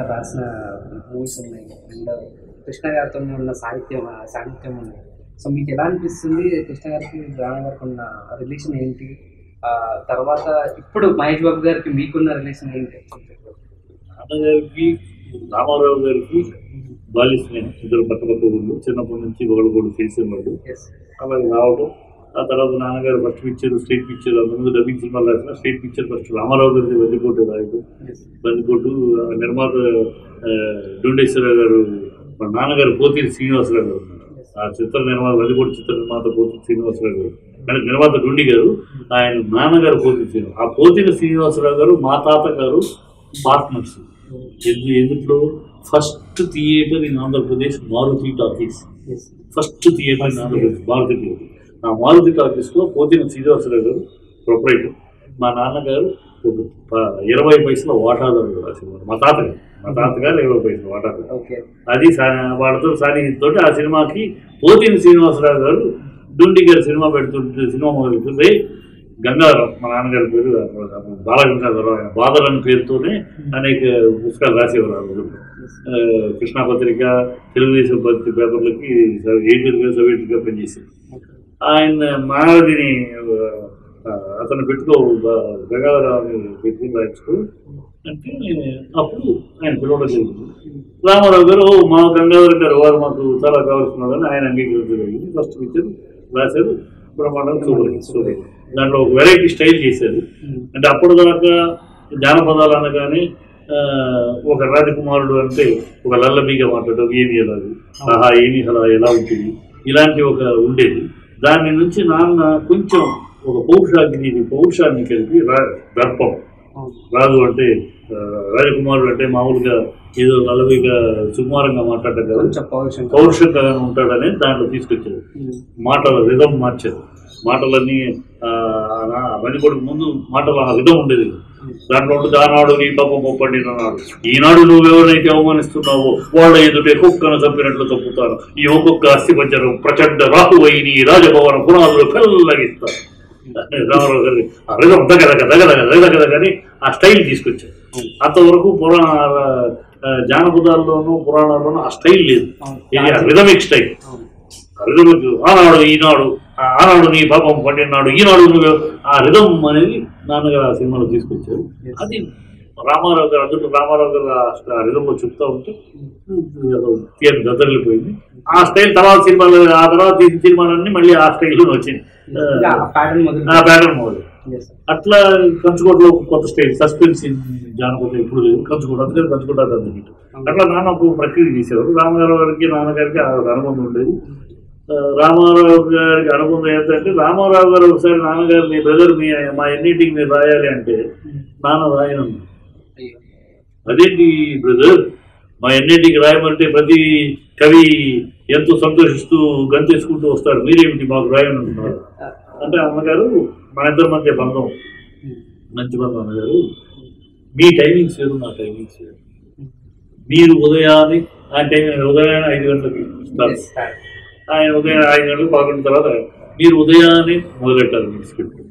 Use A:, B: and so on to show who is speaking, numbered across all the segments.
A: రాసిన మూవీస్ ఉన్నాయి అండ్ కృష్ణ గారితో ఉన్న సాహిత్యం ఆ సాహిత్యం ఉన్నాయి సో మీకు ఎలా అనిపిస్తుంది కృష్ణ గారికి రానా గారికి ఉన్న రిలేషన్ ఏంటి ఆ తర్వాత ఇప్పుడు మహేష్ బాబు గారికి మీకున్న రిలేషన్ ఏంటి
B: నాన్నగారికి రామారావు గారికి బాల్య స్నేహం ఇద్దరు పక్క పక్క ఊళ్ళు చిన్నప్పటి నుంచి ఒకళ్ళు కూడా తెలిసేవాళ్ళు
A: ఎస్
B: అలాగే రావడం ఆ తర్వాత నాన్నగారు ఫస్ట్ పిక్చర్ స్టేట్ పిక్చర్ అంతకుముందు డబ్బింగ్ సినిమాలు రాసిన స్టేట్ పిక్చర్ ఫస్ట్ రామారావు గారి బందికోట రాయడం
A: ఎస్
B: బందికోటు ఆ నిర్మాత ఆ, డుండేశ్వరరావు గారు మా నాన్నగారు పోతీరి శ్రీనివాసరావు గారు ఉన్నారు. ఆ చిత్ర నిర్మాత బందికోట చిత్ర నిర్మాత పోతీరి శ్రీనివాసరావు గారు కానీ నిర్మాత డుండి గారు ఆయన నాన్నగారు పోతీరి శ్రీనివాస ఆ పోతీరి శ్రీనివాసరావు గారు మా తాత గారు పార్ట్నర్స్ ఎందు ఎందుట్లో first theatre in Andhra Pradesh Maruti talkies
A: yes
B: first theatre in Andhra Pradesh Maruti theatre ఆ మారుతి టాకీస్లో పోతిన శ్రీనివాసరావు గారు ప్రొపరేటర్ మా నాన్నగారు ఒక ప- ఇరవై పైసల వాటాదారు రాసేవారు మా తాతగారు మా తాతగారు ఇరవై పైసల వాటాదారు
A: ఓకే
B: అది సా- వాళ్ళతో సాన్నిహితంతో ఆ సినిమాకి పోతిన శ్రీనివాసరావు గారు డుండి గారు సినిమా పెడుతుంటే సినిమా మొదలుతుంటే గంగాధరం మా నాన్నగారి పేరు బాలగంగాధరం ఆయన బాధలు అనే పేరుతోనే అనేక పుస్తకాలు రాసేవారు ఆ రోజుల్లో ఆ, కృష్ణా పత్రిక తెలుగుదేశం పత్రిక పేపర్లకి ఎయిటీలుగా సోవియట్గా పనిచేశారు ఆయన మానవుడిని ఆ, అతను పెట్టుకో గంగాధరాన్ని పెట్టుకుని రాయించుకో అంటే అప్పుడు ఆయన పిలవడం జరిగింది రామారావు గారు "ఓ, మా గంగాధర్ గారు వారు మాకు చాలా కావాల్సినారని ఆయన అంగీకరించడం జరిగింది ఫస్ట్ పిక్చర్ రాశారు బ్రహ్మాండం సూపర్ హిట్, సూపర్ హిట్. దాంట్లో ఒక వెరైటీ స్టైల్ చేశారు అంటే అప్పుడు దాకా జానపదాలు అనగానే ఆ, ఒక రాజకుమారుడు అంటే ఒక లల్లబీగా మాట్లాడడం ఏమి ఎలాగు ఆహా ఏమి అలా ఎలా ఉంటుంది ఇలాంటి ఒక ఉండేది దాని నుంచి నాన్న కొంచెం ఒక పౌరుషాగ్ని పౌరుషాన్ని కలిపి రా దర్పం రాజు అంటే ఆ, రాజకుమారుడు అంటే మామూలుగా ఏదో నలభైగా సుకుమారంగా మాట్లాడటం కదా
A: కొంచెం పౌరుషం
B: పౌరుషంగా ఉంటాడని దాంట్లో తీసుకొచ్చారు మాటల రిధం మార్చారు మాటలన్నీ వెనుకొడుకు ముందు మాటల ఆ రిధం ఉండేది దాంట్లో ఉంటుంది ఆనాడు నీ పాపం పొప్పండి అన్నాడు ఈనాడు నువ్వెవరైతే అవమానిస్తున్నావో వాళ్ళ ఎదుటే కుక్కను చంపినట్లు తప్పుతాను ఈ ఒక్కొక్క అస్థి పంచరం ప్రచండ రాహువై నీ రాజభవన పునాదులు కల్లగిస్తారు రామారావు గారి ఆ రిధం దగ్గర దగ్గర దగ్గర దగ్గర అని ఆ స్టైల్ తీసుకొచ్చారు అంతవరకు పురాణ ఆ, జానపదాల్లోనూ పురాణాల్లోనూ ఆ స్టైల్ లేదు ఇది రిధమిక్ స్టైల్ రిధమిక్ ఆనాడు ఈనాడు ఆ ఆనాడు నీ పాపం పండినాడు ఈనాడు నువ్వు ఆ రిధం అనేది నాన్నగారు ఆ సినిమాలో తీసుకొచ్చారు అది రామారావు గారు అందులో రామారావు గారు ఆ రిధంలో చెప్తా ఉంటే థియేటర్ దద్దరిల్లిపోయింది ఆ స్టైల్ తర్వాత సినిమాలు ఆ తర్వాత తీసిన సినిమాలన్నీ మళ్ళీ ఆ స్టైల్లో వచ్చింది
A: ఇంకా ఆ ప్యాటర్న్ మొదలు
B: ఆ ప్యాటర్న్ మోడల్
A: Yes, sir.
B: అట్లా కంచుకోటలో ఒక కొత్త స్టైల్ సస్పెన్స్ జానపదం ఎప్పుడు లేదు కంచుకోట అందుకని కంచుకోట అందుకే అట్లా నాన్న ఒక ప్రక్రియ చేసేవారు రామారావు గారికి నాన్నగారికి ఆ అనుబంధం ఉండేది ఆ, రామారావు గారికి అనుబంధం ఏంటంటే రామారావు గారు ఒకసారి నాన్నగారు మీ బ్రదర్ మీ మా ఎన్నింటికి మీరు రాయాలి అంటే నాన్న రాయనన్నారు
A: అయ్యో.
B: అదేంటి బ్రదర్ మా ఎన్నింటికి రాయమంటే ప్రతి కవి ఎంతో సంతోషిస్తూ గంతేసుకుంటూ వస్తారు మీరేమిటి మాకు రాయనంటున్నారు అంటే అమ్మగారు మన ఇద్దరి మధ్య బంధం మంచి బంధం అన్నగారు మీ టైమింగ్స్ వేరు నా టైమింగ్స్ వేరు మీరు ఉదయాన్నే ఆయన టైమింగ్ ఉదయాన్నే ఐదు గంటలకి స్టార్ట్
A: Yes, sir.
B: ఆయన ఉదయం ఐదు గంటలకు పదకొండు తర్వాత మీరు ఉదయాన్నే మొదలెట్టారు మీ స్క్రిప్ట్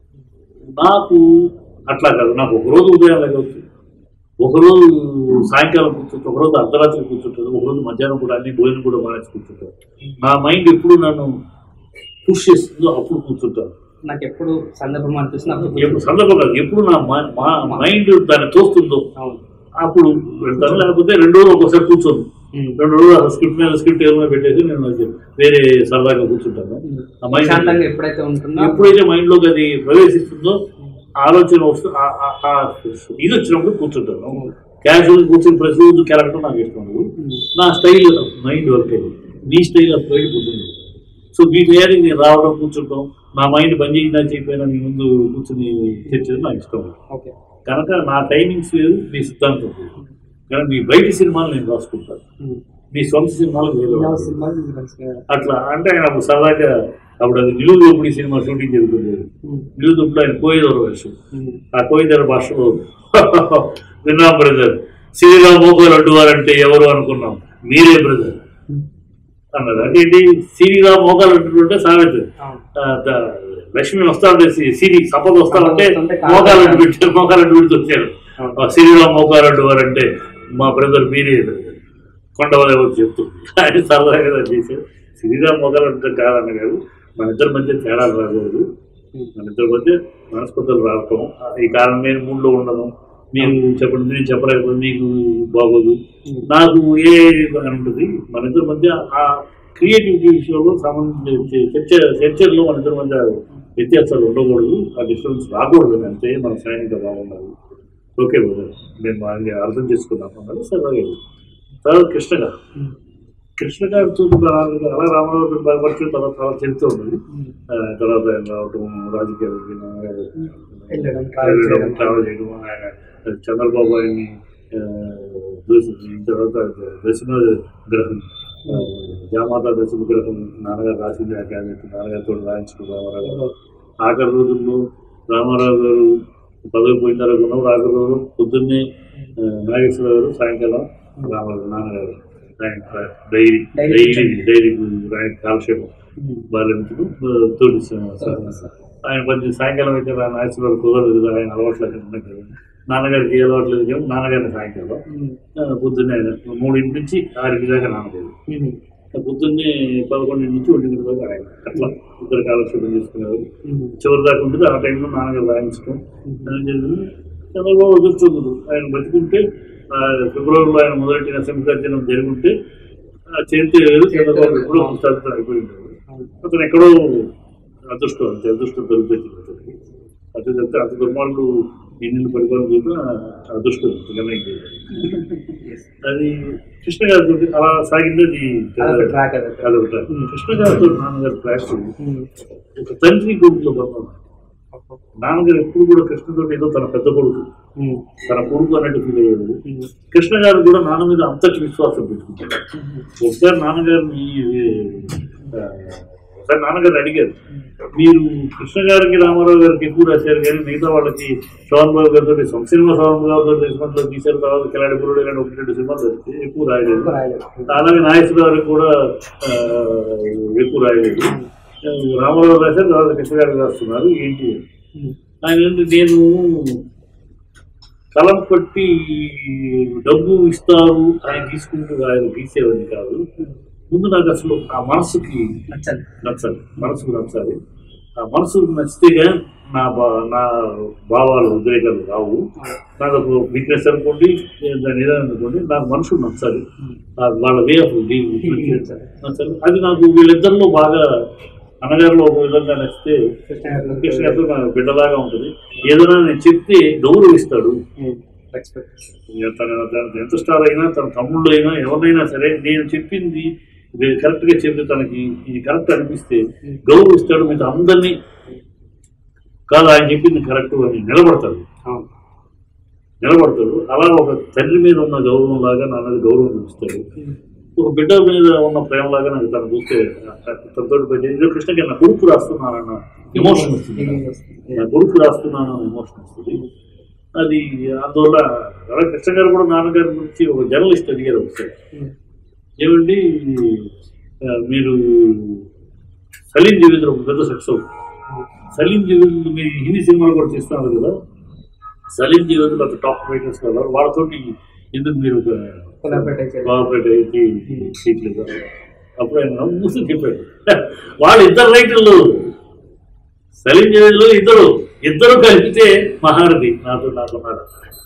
B: నాకు అట్లా కాదు నాకు ఒకరోజు ఉదయం లేకపోతే ఒకరోజు సాయంకాలం కూర్చుంటారు ఒకరోజు అర్ధరాత్రి కూర్చుంటారు ఒకరోజు మధ్యాహ్నం కూడా అన్ని భోజనం కూడా మానేసి కూర్చుంటారు నా మైండ్ ఎప్పుడు నన్ను పుష్ చేస్తుందో అప్పుడు కూర్చుంటాను
A: నాకు ఎప్పుడు సందర్భం అనిపిస్తుంది అప్పుడు
B: ఎప్పుడు సందర్భం కాదు ఎప్పుడు నా మ- మా మైండ్ దాన్ని తోస్తుందో
A: అవును
B: అప్పుడు వెళ్తాను లేకపోతే రెండు రోజులు ఒక్కోసారి కూర్చోను
A: ఉమ్.
B: రెండు రోజులు ఆ స్క్రిప్ట్ మీద స్క్రిప్ట్ ఏమైనా పెట్టేసి నేను అది వేరే సరదాగా కూర్చుంటాను ఆ మైండ్
A: ప్రశాంతంగా ఎప్పుడైతే ఉంటుందో
B: ఎప్పుడైతే మైండ్లోకి అది ప్రవేశిస్తుందో ఆలోచన వస్తూ ఆ- ఆ- ఆ ఇది వచ్చినప్పుడు కూర్చుంటాను క్యాజువల్ కూర్చుని ప్రతిరోజు క్యారెక్టర్ నాకు ఇష్టం ఉండదు. నా స్టైల్ మైండ్ వర్క్ అయ్యింది నీ స్టైల్ ఆఫ్ బయట పోతుంది సో మీ తయారీకి నేను రావడం కూర్చుంటాం నా మైండ్ పని చేసినా చేయకపోయినా మీ ముందు కూర్చుని తెచ్చడం నాకు ఇష్టం
A: ఓకే
B: కనుక నా టైమింగ్స్ వేరు మీ సిద్ధాంతం వేరు కనుక మీ బయట సినిమాలు నేను రాసుకుంటాను
A: ఉమ్.
B: మీ సొంత సినిమాలు వేరు
A: ఇలా సినిమాలు మీకు మంచిగా
B: అట్లా అంటే ఆయన అప్పుడు సరదాగా అప్పుడు అది నిలువు దోపిడి సినిమా షూటింగ్ జరుగుతుంది
A: ఉమ్.
B: నిలువు దోపిడి ఆయన కోయిదోర వేషం
A: ఉమ్.
B: ఆ కోయిదోర భాషలో విన్నాం బ్రదర్ శ్రీరామ్ మోగోలు అడ్డువారంటే ఎవరు అనుకున్నాం మీరే బ్రదర్ అన్నాడు అంటే ఏంటి శ్రీరామ్ మోకాలు అడ్డుకుంటే సామెత
A: అవును.
B: ఆ, ద- లక్ష్మి వస్తా ఉంటే సి- సిరి సంపద వస్తా ఉంటే
A: సంపద వస్తుంటే కాళ్ళు
B: మోకాలు అడ్డు పెట్టారు మోకాలు అడ్డు పెడుతూ వచ్చారు
A: అవును.
B: ఆ శ్రీరామ్ మోకాలు అడ్డువారంటే మా బ్రదర్ మీరే కొండవలే వచ్చి చెప్తుంది ఆయన సరదాగా ఇలా చేశారు శ్రీరామ్ మొదలు అంటే కాదన్న గారు మన ఇద్దరి మధ్య తేడాలు రాకూడదు మన ఇద్దరి మధ్య మనస్పతులు రావటం ఈ కాలం నేను మూడ్లో ఉండను మీరు చెప్పండి నేను చెప్పలేకపోతే మీకు బాగోదు నాకు ఏ అని ఉంటుంది మన ఇద్దరి మధ్య ఆ క్రియేటివిటీ విషయంలో సంబంధించి చర్చ చర్చల్లో మన ఇద్దరి మధ్య వ్యత్యాసాలు ఉండకూడదు ఆ డిస్టర్బెన్స్ రాకూడదు అని అంతే మన సైనిక బాగుండాలి ఓకే బ్రదర్ మేము ఆయన అర్థం చేసుకున్నాం అన్నది సరే తర్వాత కృష్ణ గారు కృష్ణ గారితో అలా అలా రామారావు గారు బాధపడితే తర్వాత చాలా చరిత్ర ఉన్నది ఆ, తర్వాత ఆయన రావటం రాజకీయాలకి
A: వెళ్ళడం, travel చేయడం.
B: ట్రావెల్ చేయడం ఆయన చంద్రబాబు ఆయన్ని ఆ, దూషించి తర్వాత దశమ గ్రహం ఆ, జామాత దశమ గ్రహం నాన్నగారు రాసింది ఆ క్యాబినెట్ నాన్నగారితో రాయించడం రామారావు గారు ఆఖరి రోజుల్లో రామారావు గారు పదవి పోయిన తర్వాత ఉన్నప్పుడు ఆఖరి రోజు పొద్దున్నే ఆ, నాగేశ్వరరావు గారు సాయంకాలం రామారావు నాన్నగారు ఆయన డైరీ
A: Diary.
B: డైరీ డైరీ ఆయన కాలక్షేపం బాల్యంతో తోటి ఆయన కొంచెం సాయంకాలం అయితే నా నాగేశ్వరరావు కుదరదు కదా ఆయన అలవాట్లు అక్కడ ఉన్నాయి కదా నాన్నగారికి ఏ అలవాట్లు లేదు కదా నాన్నగారిని సాయంకాలం ఆ, పొద్దున్నే ఆయన మూడింటి నుంచి ఆరింటి దాకా నాన్నగారు పొద్దున్నే పదకొండింటి నుంచి ఒంటింటి దాకా ఆయన అట్లా ఇద్దరు కాలక్షేపం చేసుకునేవారు చివరి దాకా ఉంటుంది ఆ టైంలో నాన్నగారు రాయించడం అని జరిగింది చంద్రబాబు అదృష్టవంతుడు ఆయన బతుకుంటే ఆ, ఫిబ్రవరిలో ఆయన మొదలెట్టిన శంకరార్జనం జరుగుంటే ఆ చరిత్ర వేరు చంద్రబాబు ఎప్పుడో పుస్తకాలు అయిపోయి ఉండేది అతను ఎక్కడో అదృష్టం అంతే అదృష్టం దొరుకుతుంది అతనికి అదే చెప్తే అంత దుర్మార్గుడు ఎన్ని పరిపాలన చేసినా అదృష్టం అంతకన్నా ఇంకేం లేదు. అది కృష్ణ గారితో అలా సాగింది అది
A: ట్రాక్ అది
B: అదొకటి కృష్ణ గారితో నాన్నగారు ఫ్లాష్ ఒక తండ్రి కొడుకులో బంధం నాన్నగారు ఎప్పుడు కూడా కృష్ణతో ఏదో తన పెద్ద కొడుకు తన కొడుకు అన్నట్టు ఫీల్ అయ్యాడు కృష్ణ గారు కూడా నాన్న మీద అంతటి విశ్వాసం పెట్టుకుంటాడు ఒకసారి నాన్నగారిని ఆ, ఒకసారి నాన్నగారు అడిగారు మీరు కృష్ణ గారికి రామారావు గారికి ఎక్కువ రాశారు కానీ మిగతా వాళ్ళకి శోభన్ బాబు గారితో సొంత సినిమా శోభన్ బాబు గారితో సినిమాలో తీశారు తర్వాత కిలాడి పురుడు ఇలాంటి ఒకటి రెండు సినిమాలు వస్తే ఎక్కువ రాయలేదు అలాగే నాగేశ్వర గారికి కూడా ఆ, ఎక్కువ రాయలేదు రామారావు రాశారు తర్వాత కృష్ణ గారికి రాస్తున్నారు ఏంటి ఆయన ఏంటి నేను కలం పట్టి డబ్బు ఇస్తారు ఆయన తీసుకుంటూ ఆయన తీసేవాడిని కాదు ముందు నాకు అసలు ఆ మనసుకి
A: నచ్చదు
B: నచ్చాలి మనసుకు నచ్చాలి ఆ మనసుకు నచ్చితేగా నా బా నా భావాలు ఉద్రేకాలు రావు నాకు ఒక వీక్నెస్ అనుకోండి దాని ఏదైనా అనుకోండి నాకు మనసుకు నచ్చాలి ఆ వాళ్ళ వే ఆఫ్ నచ్చాలి అది నాకు వీళ్ళిద్దరిలో బాగా అన్నగారిలో ఒక విధంగా నచ్చితే
A: కృష్ణ గారు
B: కృష్ణ గారితో నాకు బిడ్డలాగా ఉంటుంది ఏదైనా నేను చెప్తే గౌరవిస్తాడు
A: రెస్పెక్ట్
B: ఇక తన తన ఎంత స్టార్ అయినా తన తమ్ముళ్ళు అయినా ఎవరినైనా సరే నేను చెప్పింది ఇది కరెక్ట్గా చెప్తే తనకి ఇది కరెక్ట్ అనిపిస్తే గౌరవిస్తాడు మీద అందరినీ కాదు ఆయన చెప్పింది కరెక్ట్ అని నిలబడతాడు
A: అవును
B: నిలబడతాడు అలా ఒక తండ్రి మీద ఉన్న గౌరవం లాగా నా మీద గౌరవం చూపిస్తాడు ఒక బిడ్డ మీద ఉన్న ప్రేమ లాగా నాకు తను చూస్తే తనతో ఏదో కృష్ణకి నా కొడుకు రాస్తున్నానన్న ఎమోషన్ వస్తుంది నా కొడుకు రాస్తున్నాను ఎమోషన్ వస్తుంది అది అందువల్ల అలా కృష్ణ గారు కూడా నాన్నగారి గురించి ఒక జర్నలిస్ట్ అడిగారు ఒకసారి ఏమండి ఆ, మీరు సలీం జీవితం ఒక పెద్ద సక్సెస్ సలీం జీవితం మీరు హిందీ సినిమాలు కూడా తీస్తున్నారు కదా సలీం జీవితం అంత టాప్ రైటర్స్ కదా వాళ్ళతోటి ఎందుకు మీరు ఒక
A: Collaborate చేయాలి.
B: కోఆపరేట్ అయ్యి చేయట్లేదు అప్పుడు ఆయన నవ్వుతూ చెప్పాడు వాళ్ళు ఇద్దరు రైటర్లు సలీం జీవితంలో ఇద్దరు ఇద్దరు కలిపితే మహారథి నాతో నాకున్నాడు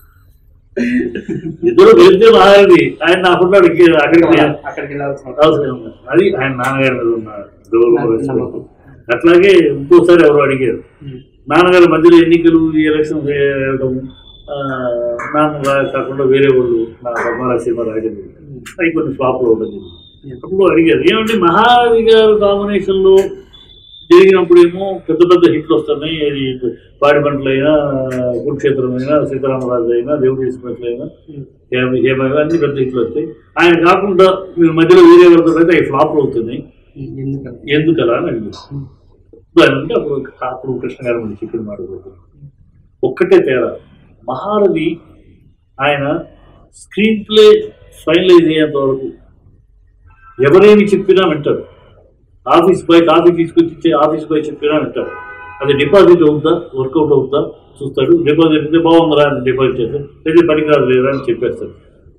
B: ఇద్దరు కలిపితే మహారథి ఆయన నాకున్నాడు ఇంకే- అక్కడికి
A: అక్కడికి వెళ్ళాల్సిన
B: అవసరం ఉంది. అది ఆయన నాన్నగారి మీద ఉన్న గౌరవం respect. అట్లాగే ఇంకోసారి ఎవరు అడిగారు నాన్నగారి మధ్యలో ఎన్నికలు ఈ ఎలక్షన్ వేయడం ఆ, నాన్నగారు కాకుండా వేరే వాళ్ళు నా బొమ్మల సినిమా రాయడం అవి కొన్ని ఫ్లాప్లో ఉండదు అప్పుడు అడిగారు ఏమంటే మహారాజు గారు కాంబినేషన్లో జరిగినప్పుడేమో పెద్ద పెద్ద హిట్లు వస్తున్నాయి ఇది పాడి పంటలైనా కురుక్షేత్రం అయినా సీతారామరాజు అయినా దేవుడి ఇస్మెట్లు అయినా హేమ హేమ అన్ని పెద్ద హిట్లు వస్తాయి ఆయన కాకుండా మీరు మధ్యలో వేరే ఎవరితో అయితే అవి ఫ్లాప్లు అవుతున్నాయి
A: ఎందుకంటే
B: ఎందుకలా అని అడిగారు అంటే అప్పుడు అప్పుడు కృష్ణ గారు మనకి చెప్పిన మాట ఒకటి. ఒక్కటే తేడా మహారథి ఆయన స్క్రీన్ ప్లే ఫైనలైజ్ అయ్యేంత వరకు ఎవరేమి చెప్పినా వింటారు ఆఫీస్ బాయ్ కాఫీ తీసుకొచ్చి ఇచ్చే ఆఫీస్ బాయ్ చెప్పినా వింటారు అది డిపాజిట్ అవుతుందా వర్కౌట్ అవుతుందా చూస్తాడు డిపాజిట్ అయితే బాగుందిరా అని డిపాజిట్ చేస్తాడు లేదా పనికి రాదు లేదా అని చెప్పేస్తాడు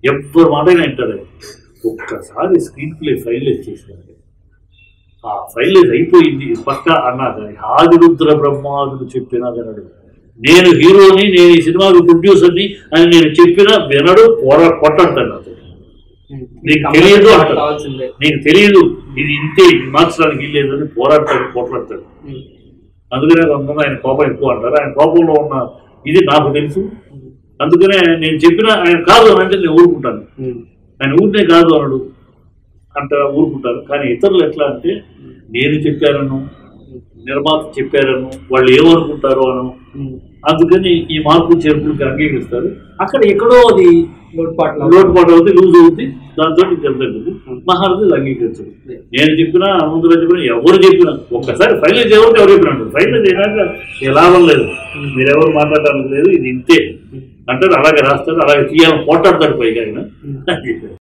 B: ఎవ్వరు మాట అయినా వింటారు ఆయన. ఒక్కసారి స్క్రీన్ ప్లే ఫైల్ చేశారు ఆ ఫైల్ అయిపోయింది పక్క అన్నాక ఆదిరుద్ర బ్రహ్మాదులు చెప్పినా వినడు నేను హీరోని నేను ఈ సినిమాకు ప్రొడ్యూసర్ని అని నేను చెప్పినా వినడు పోరా కొట్టంటాను నాతో నీకు తెలియదు అంటారు.
A: కావాల్సిందే
B: నీకు తెలియదు ఇది ఇంతే ఇది మార్చడానికి వీల్లేదు అని పోరాడతాడు పోట్లాడతాడు
A: ఉమ్.
B: అందుకనే కొంతమంది ఆయన కోపం ఎక్కువ అంటారు ఆయన కోపంలో ఉన్న ఇది నాకు తెలుసు అందుకనే నేను చెప్పిన ఆయన కాదు అని అంటే నేను ఊరుకుంటాను
A: ఉమ్.
B: ఆయన ఊరినే కాదు అనడు అంట ఊరుకుంటారు కానీ ఇతరులు ఎట్లా అంటే నేను చెప్పారను నిర్మాత చెప్పారను వాళ్ళు ఏమనుకుంటారో అను
A: ఉమ్.
B: అందుకని ఈ మార్పు చేర్పులకి అంగీకరిస్తారు అక్కడ ఎక్కడో అది
A: లోటుపాట్లు
B: లోటుపాటు అవుతుంది లూజ్ అవుతుంది దాంతో జరుగుతుంది మహారథి అది అంగీకరించదు నేను చెప్పినా ముందులో చెప్పినా ఎవరు చెప్పినా ఒక్కసారి ఫైనల్ చేయవరకు ఎవరు చెప్పినాడు ఫైనల్ చేయడానికి ఏ లాభం లేదు మీరెవరు మాట్లాడడానికి లేదు ఇది ఇంతే అంటారు అలాగే రాస్తారు అలాగే తీయాలని పోట్లాడతాడు పైగా ఆయన